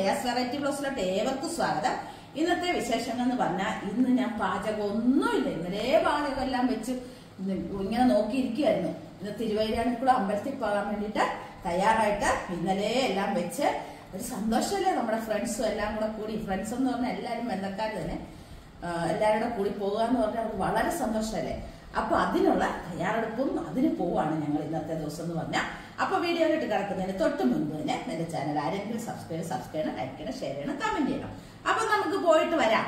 Riyas variety ബ്ലോസിലോട്ട് ഏവർക്കും സ്വാഗതം ഇന്നത്തെ വിശേഷങ്ങൾ എന്ന് പറഞ്ഞാൽ ഇന്ന് ഞാൻ പാചകം ഒന്നുമില്ല ഇന്നലെ പാചകം എല്ലാം വെച്ച് ഇന്ന് ഇങ്ങനെ നോക്കിയിരിക്കുകയായിരുന്നു ഇന്ന് തിരുവൈരാണിക്കുളം അമ്പലത്തിൽ പോകാൻ വേണ്ടിയിട്ട് തയ്യാറായിട്ട് ഇന്നലെ എല്ലാം വെച്ച് ഒരു സന്തോഷമല്ലേ നമ്മുടെ ഫ്രണ്ട്സും എല്ലാം കൂടെ കൂടി ഫ്രണ്ട്സ് എന്ന് പറഞ്ഞാൽ എല്ലാവരും ബന്ധക്കാർ തന്നെ ആ, എല്ലാവരും കൂടെ കൂടി പോകുക എന്ന് പറഞ്ഞാൽ അവർക്ക് വളരെ സന്തോഷമല്ലേ അപ്പൊ അതിനുള്ള തയ്യാറെടുപ്പും അതിന് പോവാണ് ഞങ്ങൾ ഇന്നത്തെ ദിവസം എന്ന് പറഞ്ഞാൽ അപ്പൊ വീഡിയോയിലിട്ട് കിടക്കുന്നതിന് തൊട്ട് മുൻപ് തന്നെ എന്റെ ചാനൽ ആരെങ്കിലും സബ്സ്ക്രൈബ് സബ്സ്ക്രൈബ് ചെയ്യണം ലൈക്ക് ചെയ്യണം ഷെയർ ചെയ്യണം കമന്റ് ചെയ്യണം അപ്പൊ നമുക്ക് പോയിട്ട് വരാം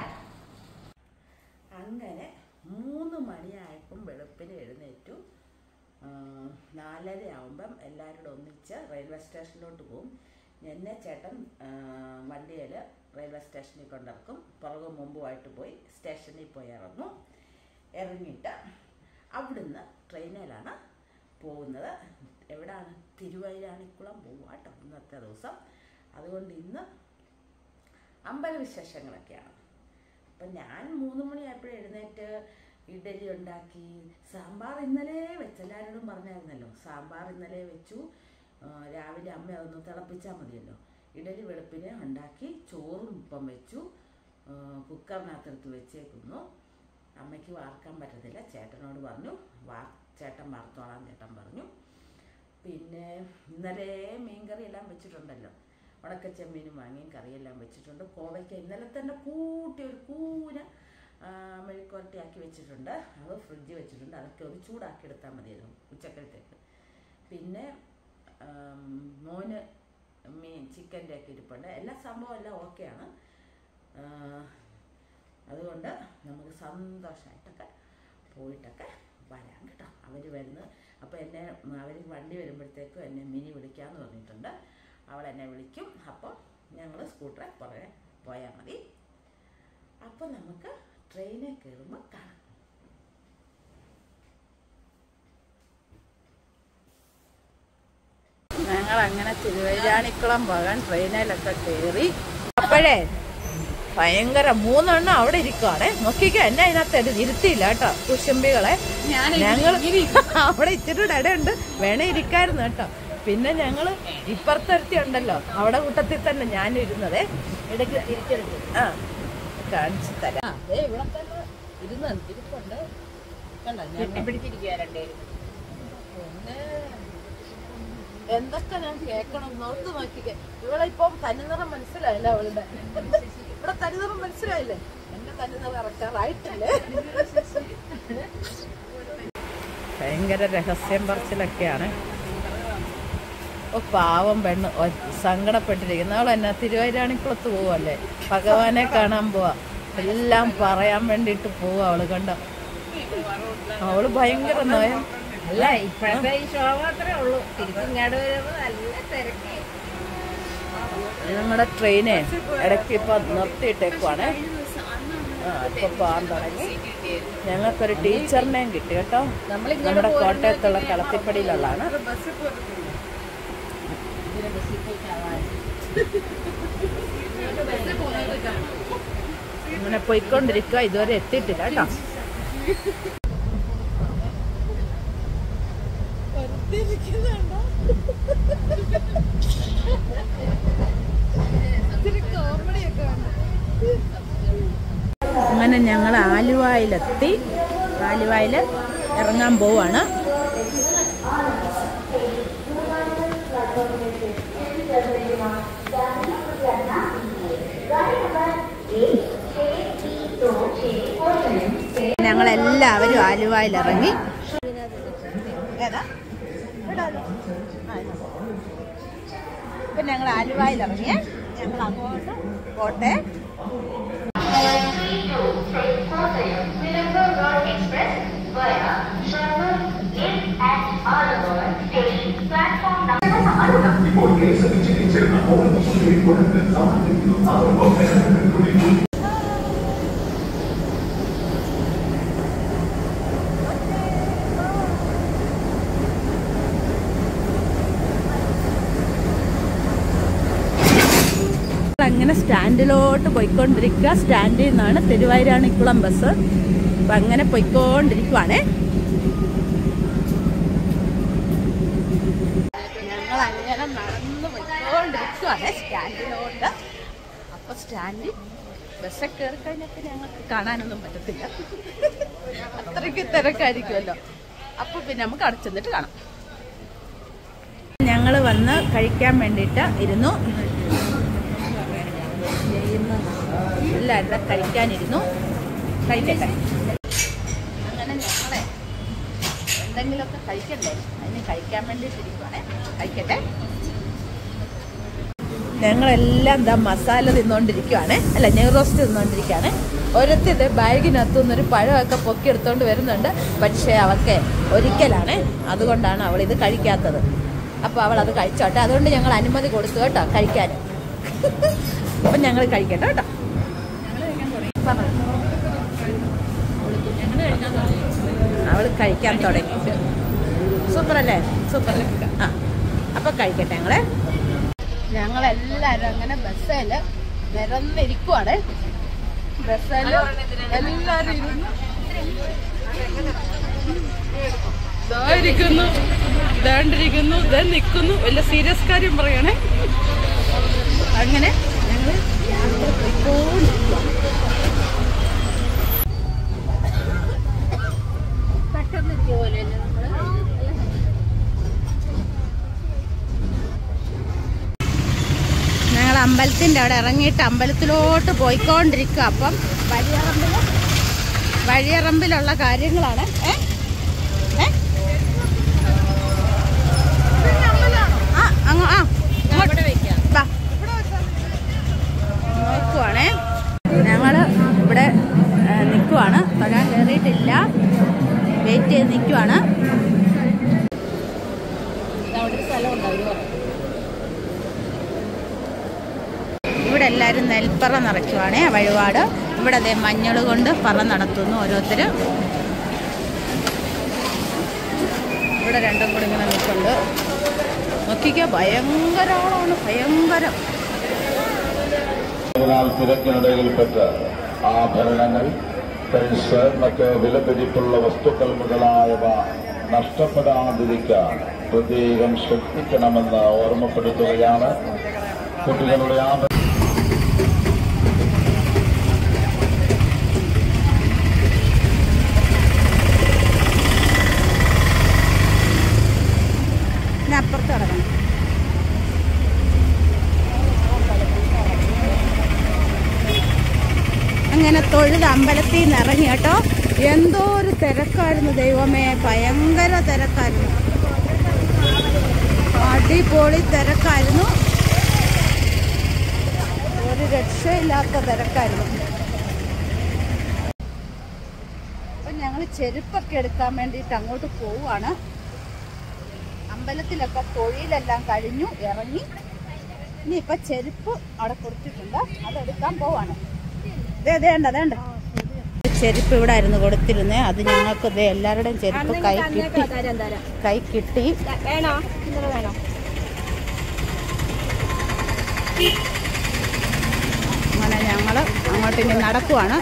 അങ്ങനെ മൂന്ന് മണിയായപ്പം വെളുപ്പിന് എഴുന്നേറ്റു ആ, നാലര ആവുമ്പം എല്ലാവരും ഒന്നിച്ച് റെയിൽവേ സ്റ്റേഷനിലോട്ട് പോകും എന്നെ ചേട്ടൻ വണ്ടിയിൽ റെയിൽവേ സ്റ്റേഷനിൽ കൊണ്ടിറക്കും പുറകെ മുമ്പുമായിട്ട് പോയി സ്റ്റേഷനിൽ പോയി ഇറങ്ങും ഇറങ്ങിയിട്ട് അവിടുന്ന് ട്രെയിനിലാണ് പോകുന്നത് എവിടാണ് തിരുവൈരാണിക്കുളം പോവുക കേട്ടോ ഇന്നത്തെ ദിവസം അതുകൊണ്ട് ഇന്ന് അമ്പല വിശേഷങ്ങളൊക്കെയാണ് അപ്പം ഞാൻ മൂന്ന് മണിയായപ്പോഴും എഴുന്നേറ്റ് ഇഡലി ഉണ്ടാക്കി സാമ്പാർ ഇന്നലെ വെച്ച് എല്ലാവരോടും പറഞ്ഞായിരുന്നല്ലോ സാമ്പാർ ഇന്നലെ വെച്ചു ആ, രാവിലെ അമ്മ അതൊന്ന് തിളപ്പിച്ചാൽ മതിയല്ലോ ഇഡലി വെളുപ്പിനെ ഉണ്ടാക്കി ചോറും ഇപ്പം വെച്ചു ആ, കുക്കറിനകത്തെടുത്ത് വെച്ചേക്കുന്നു അമ്മയ്ക്ക് വാർക്കാൻ പറ്റത്തില്ല ചേട്ടനോട് പറഞ്ഞു വാർ ചേട്ടൻ വാർത്തോളാം ചേട്ടൻ പറഞ്ഞു പിന്നെ ഇന്നലെ മീൻകറി എല്ലാം വെച്ചിട്ടുണ്ടല്ലോ ഉണക്ക ചെമ്മീനും വാങ്ങിയും കറിയെല്ലാം വെച്ചിട്ടുണ്ട് കോവയ്ക്ക ഇന്നലെ തന്നെ കൂട്ടി ഒരു കൂന ആ, മെഴുക്കുവരട്ടിയാക്കി വെച്ചിട്ടുണ്ട് അത് ഫ്രിഡ്ജിൽ വെച്ചിട്ടുണ്ട് അതൊക്കെ ഒന്ന് ചൂടാക്കി എടുത്താൽ മതിയായിരുന്നു ഉച്ചക്കലത്തേക്ക് പിന്നെ ആം, മോന് മീൻ ചിക്കൻ്റെ ഒക്കെ ഇരിപ്പുണ്ട് എല്ലാ സംഭവം എല്ലാം ഓക്കെയാണ് അതുകൊണ്ട് നമുക്ക് സന്തോഷമായിട്ടൊക്കെ പോയിട്ടൊക്കെ വരാം കേട്ടോ അവർ വരുന്നു അപ്പോൾ എന്നെ അവർ വണ്ടി വരുമ്പോഴത്തേക്കും എന്നെ മിനി വിളിക്കാമെന്ന് പറഞ്ഞിട്ടുണ്ട് അവൾ എന്നെ വിളിക്കും അപ്പോൾ ഞങ്ങൾ സ്കൂട്ടറെ പുറകെ പോയാൽ മതി അപ്പോൾ നമുക്ക് ട്രെയിനിൽ കയറുമ്പോൾ കാണാം ഞങ്ങൾ അങ്ങനെ തിരുവൈരാണിക്കുളം പോകാൻ ട്രെയിനിലൊക്കെ കയറി അപ്പോഴേ ഭയങ്കര മൂന്നെണ്ണം അവിടെ ഇരിക്കുവാണേ നോക്കിക്കോ എന്നെ അതിനകത്ത് എടു- ഇരുത്തിയില്ല കേട്ടോ കുശുംബികളെ ഞങ്ങൾ അവിടെ ഇച്ചിരി കൂടെ ഇടയുണ്ട് വേണേ ഇരിക്കായിരുന്നു കേട്ടോ പിന്നെ ഞങ്ങള് ഇപ്പുറത്തൊരുത്തി ഉണ്ടല്ലോ അവിടെ കൂട്ടത്തിൽ തന്നെ ഞാനും ഇരുന്നതേ ഇടയ്ക്ക് തിരിച്ചെടുത്തു ആ കാണിച്ചു തരാം ആ, ദേ ഇവിടെ തന്നെ ഇരുന്ന് ഇരിപ്പുണ്ട് കണ്ടോ ഞാൻ പിടിച്ചിരിക്കുക രണ്ടേരും പിന്നെ എന്തൊക്കെ ഞാൻ കേക്കണം നോക്ക് നോക്കിക്കേ ഇവിടെ ഇപ്പം തനിനിറം മനസ്സിലായില്ല അവളുടെ ഇവിടെ തനിനിറം മനസ്സിലായില്ലേ എന്റെ തനിനിറം ഇറക്കാറായിട്ടില്ലേ ഭയങ്കര രഹസ്യം പറച്ചിലൊക്കെയാണ് ഓ പാവം പെണ്ണ് ഒ- സങ്കടപ്പെട്ടിരിക്കുന്ന അവൾ എന്നാ തിരുവൈരാണിക്കുളത്ത് പോവല്ലേ ഭഗവാനെ കാണാൻ പോവാ എല്ലാം പറയാൻ വേണ്ടിയിട്ട് പോവാ അവള് കണ്ട അവള് ഭയങ്കര നയം അല്ല ഇപ്പോഴത്തെ ഈ ഷോ മാത്രമേ ഉള്ളൂ തിരിച്ചിങ്ങാട് വരുമ്പോ നല്ല തിരക്ക് നമ്മുടെ ട്രെയിനെ ഇടയ്ക്ക് ഇപ്പൊ നിർത്തിയിട്ടേക്കുവാണ് ആ ഇപ്പൊ പോകാൻ തുടങ്ങി ഞങ്ങൾക്കൊരു ടീച്ചറിനെയും കിട്ടി കേട്ടോ നമ്മുടെ കോട്ടയത്തുള്ള കളത്തിപ്പടിയിലുള്ളതാണ് അങ്ങനെ പോയിക്കൊണ്ടിരിക്കുക ഇതുവരെ എത്തിയിട്ടില്ല കേട്ടോ അങ്ങനെ ഞങ്ങൾ ആലുവായിലെത്തി ആലുവായിൽ ഇറങ്ങാൻ പോവാണ് ഞങ്ങളെല്ലാവരും ആലുവായിൽ ഇറങ്ങി ഏതാ ഇവിടാലോ. ആ, ഇത്. ഇപ്പൊ ഞങ്ങൾ ആലുവായിൽ ഇറങ്ങിയ ഞങ്ങൾ അങ്ങോട്ട് പോട്ടെ Remember Road Express via Sharma in at Alabama Station platform number ഇപ്പോൾ കേസ് ചികിത്സിച്ചിരുന്ന മൂന്ന് മുസ്ലിം കുടുംബത്തിൽ സമർപ്പിക്കുന്നു ആറുമ്പോൾ അങ്ങനെ സ്റ്റാൻഡിലോട്ട് പോയിക്കൊണ്ടിരിക്കുക സ്റ്റാൻഡിൽ നിന്നാണ് തിരുവായിരാണിക്കുളം ബസ് അപ്പൊ അങ്ങനെ പോയിക്കൊണ്ടിരിക്കുവാണേ ഞങ്ങൾ അങ്ങനെ നടന്നു പോയിക്കൊണ്ടിരിക്കുവാണ് സ്റ്റാൻഡിലോട്ട് അപ്പോൾ സ്റ്റാൻഡിൽ ബസ്സൊക്കെ കയറി കഴിഞ്ഞാൽ പിന്നെ ഞങ്ങൾക്ക് കാണാനൊന്നും പറ്റത്തില്ല അത്രയ്ക്ക് തിരക്കായിരിക്കുമല്ലോ അപ്പോൾ പിന്നെ നമുക്ക് അവിടെ ചെന്നിട്ട് കാണാം ഞങ്ങൾ വന്ന് കഴിക്കാൻ വേണ്ടിയിട്ട് ഇരുന്നു എല്ലാവരും ഇവിടെ കഴിക്കാനിരുന്നു കഴിക്കട്ടെ അങ്ങനെ ഞങ്ങളെ എന്തെങ്കിലുമൊക്കെ കഴിക്കണ്ടേ അതിന് കഴിക്കാൻ വേണ്ടിയിട്ടിരിക്കുവാണേ കഴിക്കട്ടെ ഞങ്ങളെല്ലാം എന്താ മസാല തിന്നുകൊണ്ടിരിക്കുവാണ് അല്ല നെയ് റോസ്റ്റ് തിന്നുകൊണ്ടിരിക്കുകയാണ് ഓരോരുത്തരുടെ ബാഗിനകത്തുനിന്ന് ഒരു പഴമൊക്കെ പൊക്കി എടുത്തുകൊണ്ട് വരുന്നുണ്ട് പക്ഷേ അവൾക്ക് ഒരിക്കലാണ് അതുകൊണ്ടാണ് അവൾ ഇത് കഴിക്കാത്തത് അപ്പോൾ അവൾ അത് കഴിച്ചോട്ടെ അതുകൊണ്ട് ഞങ്ങൾ അനുമതി കൊടുത്തു കേട്ടോ കഴിക്കാൻ അപ്പം ഞങ്ങൾ കഴിക്കട്ടെ കേട്ടോ അവൾ കഴിക്കാൻ തുടങ്ങി സൂപ്പർ അല്ലേ സൂപ്പർ ആ അപ്പം കഴിക്കട്ടെ ഞങ്ങളെ ഞങ്ങളെല്ലാരും അങ്ങനെ ബസ്സിൽ നിരന്നിരിക്കുവാണ് ബസ്സിൽ എല്ലാരും ഇരുന്ന് ഇതായിരിക്കുന്നു ഇതാണ്ടിരിക്കുന്നു ഇതാ നിൽക്കുന്നു വലിയ സീരിയസ് കാര്യം പറയണേ അങ്ങനെ ഞങ്ങൾ യാത്ര പോയിക്കൊണ്ടിരിക്കുവാ. ഞങ്ങൾ അമ്പലത്തിൻ്റെ അവിടെ ഇറങ്ങിയിട്ട് അമ്പലത്തിലോട്ട് പോയിക്കൊണ്ടിരിക്കുക അപ്പം വഴിയറമ്പിൽ വഴിയറമ്പിലുള്ള കാര്യങ്ങളാണ് ഏ ഏ? ആ അങ്ങ് ആ ഇങ്ങോട്ട് വാ. നോക്കുവാണേ ഞങ്ങൾ ഇവിടെ നിൽക്കുവാണ് തൊഴാൻ കയറിയിട്ടില്ല വെയിറ്റ് ചെയ്ത് നിൽക്കുവാണ് അവിടെ ഒരു സ്ഥലമുണ്ട് അവർ പറഞ്ഞു ഇവിടെ എല്ലാവരും നെൽപ്പറ നിറയ്ക്കുവാണേ വഴിപാട് ഇവിടെ അതേ മഞ്ഞൾ കൊണ്ട് പറ നടത്തുന്നു ഓരോരുത്തർ ഇവിടെ രണ്ടും കൂടി ഇങ്ങനെ നിൽക്കുന്നുണ്ട് നോക്കിക്കോ ഭയങ്കര ആളാണ് ഭയങ്കരം അതിനാൽ തിരക്കിനിടയിൽപ്പെട്ട ആഭരണങ്ങൾ പൈസ മറ്റ് വിലപിടിപ്പുള്ള വസ്തുക്കൾ മുതലായവ നഷ്ടപ്പെടാതിരിക്കാൻ പ്രത്യേകം ശ്രദ്ധിക്കണമെന്ന് ഓർമ്മപ്പെടുത്തുകയാണ് കുട്ടികളുടെ ആ പിന്നെ അപ്പുറത്ത് കിടക്കണം അങ്ങനെ തൊഴുത് അമ്പലത്തിൽ നിന്ന് ഇറങ്ങി കേട്ടോ എന്തോ ഒരു തിരക്കായിരുന്നു ദൈവമേ ഭയങ്കര തിരക്കായിരുന്നു അടിപൊളി തിരക്കായിരുന്നു ഒരു രക്ഷയില്ലാത്ത തിരക്കായിരുന്നു അപ്പൊ ഞങ്ങൾ ചെരുപ്പൊക്കെ എടുക്കാൻ വേണ്ടിയിട്ട് അങ്ങോട്ട് പോവാണ് അമ്പലത്തിലൊക്കെ തൊഴിലെല്ലാം കഴിഞ്ഞു ഇറങ്ങി ഇനി ഇപ്പൊ ചെരുപ്പ് അവിടെ കൊടുത്തിട്ടുണ്ട് അതെടുക്കാൻ പോവാണ് ദേ, ദേ ഉണ്ട്, ദേ ഉണ്ട്. ചെരുപ്പ് ഇവിടെ ആയിരുന്നു കൊടുത്തിരുന്നേ അത് ഞങ്ങൾക്ക് ദേ എല്ലാവരുടെയും ചെരുപ്പ് കൈ കിട്ടി കൈ കിട്ടി വേണോ ഇന്നലെ വേണോ അങ്ങനെ ഞങ്ങൾ അങ്ങോട്ട് ഇനി നടക്കുവാണ്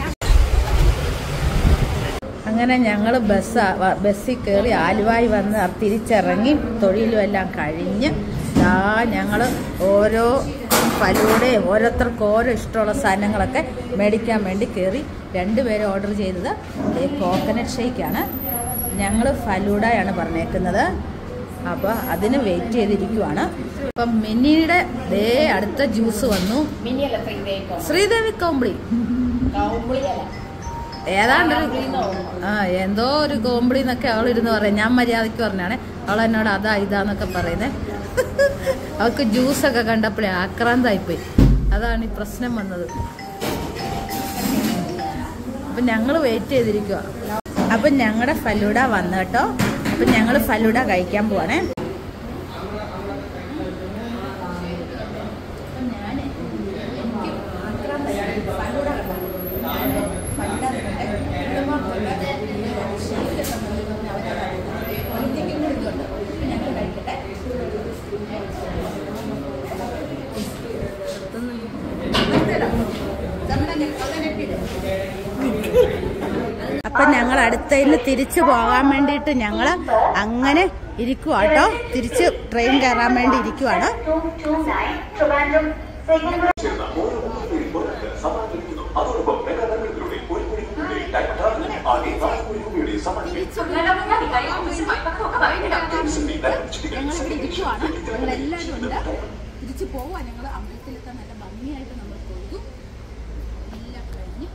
അങ്ങനെ ഞങ്ങൾ ബസ് ബസ്സിൽ കയറി ആലുവായി വന്ന് തിരിച്ചിറങ്ങി തൊഴിലും എല്ലാം കഴിഞ്ഞ് ദാ ഞങ്ങൾ ഓരോ ഫലൂടെ ഓരോരുത്തർക്ക് ഓരോ ഇഷ്ടമുള്ള സാധനങ്ങളൊക്കെ മേടിക്കാൻ വേണ്ടി കയറി രണ്ടുപേരും ഓർഡർ ചെയ്തത് കോക്കനട്ട് ഷേക്കാണ് ഞങ്ങൾ ഫലൂഡയാണ് പറഞ്ഞേക്കുന്നത് അപ്പോൾ അതിന് വെയിറ്റ് ചെയ്തിരിക്കുവാണ് അപ്പം മിനിയുടെ ദേ അടുത്ത ജ്യൂസ് വന്നു മിനിയല്ല ശ്രീദേവി ശ്രീദേവി കോമ്പിളി കൗമ്പിളിയല്ല ഏതാണ്ട് ഒരു ആ എന്തോ ഒരു കോമ്പിളി എന്നൊക്കെ അവൾ ഇരുന്ന് പറയാം ഞാൻ മര്യാദയ്ക്ക് പറഞ്ഞാണ് അവൾ എന്നോട് അതാ ഇതാന്നൊക്കെ പറയുന്നത് അവൾക്ക് ജ്യൂസൊക്കെ കണ്ടപ്പോഴേ ആക്രാന്തായിപ്പോയി അതാണ് ഈ പ്രശ്നം വന്നത് അപ്പം ഞങ്ങൾ വെയിറ്റ് ചെയ്തിരിക്കുക അപ്പം ഞങ്ങളുടെ ഫലൂഡ വന്നു കേട്ടോ അപ്പം ഞങ്ങൾ ഫലൂഡ കഴിക്കാൻ പോവാണേ അപ്പൊ ഞങ്ങൾ അടുത്തതിൽ തിരിച്ചു പോകാൻ വേണ്ടിയിട്ട് ഞങ്ങൾ അങ്ങനെ ഇരിക്കുവാട്ടോ തിരിച്ച് ട്രെയിൻ കയറാൻ വേണ്ടി ഇരിക്കുവാണ് 229 Trivandrum, Second പോകാൻ വേണ്ടി ഞങ്ങളിവിടെ ഇരിക്കുവാണ് ഞങ്ങളെല്ലാവരും ഉണ്ട് തിരിച്ചു പോവാ ഞങ്ങൾ അമ്പലത്തിലൊക്കെ നല്ല ഭംഗിയായിട്ട് നമ്മൾ തൊഴുതു എല്ലാം കഴിഞ്ഞു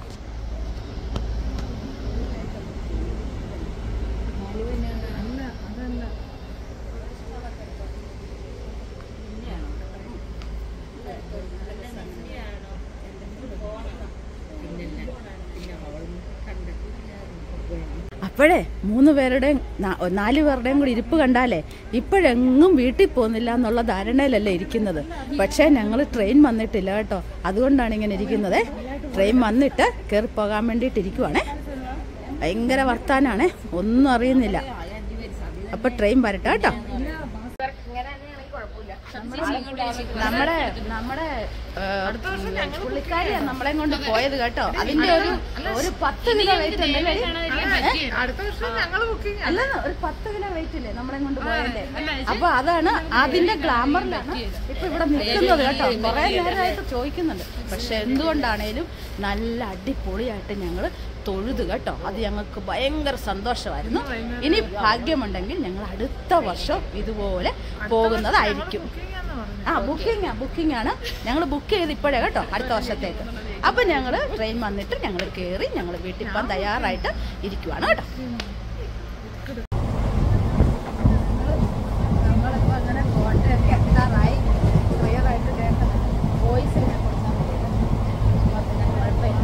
അപ്പോഴേ മൂന്ന് പേരുടെയും നാ- നാല് പേരുടെയും കൂടി ഇരിപ്പ് കണ്ടാലേ ഇപ്പോഴെങ്ങും വീട്ടിൽ പോകുന്നില്ല എന്നുള്ള ധാരണയിലല്ലേ ഇരിക്കുന്നത് പക്ഷേ ഞങ്ങൾ ട്രെയിൻ വന്നിട്ടില്ല കേട്ടോ അതുകൊണ്ടാണ് ഇങ്ങനെ ഇരിക്കുന്നത് ട്രെയിൻ വന്നിട്ട് കയറി പോകാൻ വേണ്ടിയിട്ട് ഇരിക്കുവാണേ ഭയങ്കര വർത്താനാണേ ഒന്നും അറിയുന്നില്ല അപ്പൊ ട്രെയിൻ വരട്ടെ കേട്ടോ ഇങ്ങനെ തന്നെയാണെങ്കിൽ കുഴപ്പമില്ല നമ്മുടെ നമ്മുടെ ഏ, പുള്ളിക്കാരിയാ നമ്മളെ കൊണ്ട് പോയത് കേട്ടോ അതിന്റെ ഒരു ഒരു പത്ത് കിലോ വെയിറ്റ് ഉണ്ടല്ലേ അടുത്ത വർഷം ഞങ്ങൾ ബുക്കിംഗ് അല്ല ഒരു പത്ത് കിലോ വെയിറ്റ് ഇല്ലേ നമ്മളെ കൊണ്ട് പോയതിന്റെ അപ്പൊ അതാണ് അതിന്റെ ഗ്ലാമറിലാണ് ഇപ്പൊ ഇവിടെ നിൽക്കുന്നത് കേട്ടോ കുറെ നേരമായിട്ട് ചോദിക്കുന്നുണ്ട് പക്ഷെ എന്തുകൊണ്ടാണേലും നല്ല അടിപൊളിയായിട്ട് ഞങ്ങൾ തൊഴുത് കേട്ടോ അത് ഞങ്ങൾക്ക് ഭയങ്കര സന്തോഷമായിരുന്നു ഇനി ഭാഗ്യമുണ്ടെങ്കിൽ ഞങ്ങൾ അടുത്ത വർഷം ഇതുപോലെ പോകുന്നതായിരിക്കും ആ ബുക്കിംഗ് ബുക്കിംഗ് ആണ് ഞങ്ങൾ ബുക്ക് ചെയ്ത് ഇപ്പോഴേ കേട്ടോ അടുത്ത വർഷത്തേക്ക് അപ്പൊ ഞങ്ങൾ ട്രെയിൻ വന്നിട്ട് ഞങ്ങൾ കയറി ഞങ്ങൾ വീട്ടിൽ പോകാൻ തയ്യാറായിട്ട് ഇരിക്കുവാണ് കേട്ടോ നമ്മളിപ്പോൾ അങ്ങനെ കോട്ടയൊക്കെ എത്താറായി ക്ലിയറായിട്ട് കേട്ടത് വോയിസിൽ ഞാൻ കൊടുത്താൽ മതി പിന്നെ കുഴപ്പമില്ല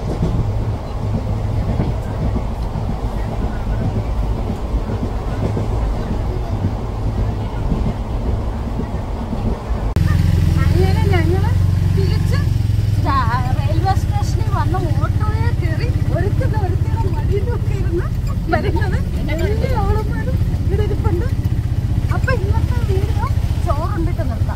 അങ്ങനെ ഞങ്ങള് തിരിച്ച് സ്റ്റా- റെയിൽവേ സ്റ്റേഷനിൽ വന്ന ഓട്ടോയെ കയറി ഒരുക്കുന്ന ഒരുത്തിയുടെ മടിയിലൊക്കെ ഇരുന്ന് വരുന്നത് വലിയ ആളുമാരും ഇവിടെ ഇരിപ്പുണ്ട് അപ്പൊ ഇന്നത്തെ വീഡിയോ ചോറുണ്ടിട്ട് നിർത്താം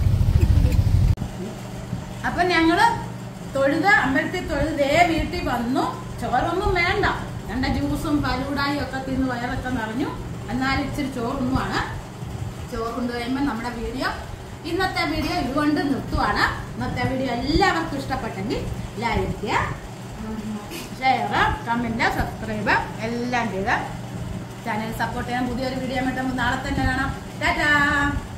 അപ്പൊ ഞങ്ങള് തൊഴുത് അമ്പലത്തിൽ തൊഴുത് ദേ വീട്ടിൽ വന്നു ചോറൊന്നും വേണ്ട രണ്ട ജ്യൂസും ഫലൂടായും ഒക്കെ തിന്ന് വയറൊക്കെ നിറഞ്ഞു എന്നാലും ഇച്ചിരി ചോറുണ്ണുവാണ് ചോറ് കൊണ്ട് കഴിയുമ്പോൾ നമ്മുടെ വീഡിയോ ഇന്നത്തെ വീഡിയോ ഇതുകൊണ്ട് നിർത്തുവാണ് ഇന്നത്തെ വീഡിയോ എല്ലാവർക്കും ഇഷ്ടപ്പെട്ടെങ്കിൽ ലൈക്ക് ചെയ്യുക ഷെയർ കമന്റ് സബ്സ്ക്രൈബ് എല്ലാം ചെയ്ത് ചാനൽ സപ്പോർട്ട് ചെയ്യാൻ പുതിയൊരു വീഡിയോ ആയിട്ട് നമുക്ക് നാളെ തന്നെ കാണാം ടാറ്റാ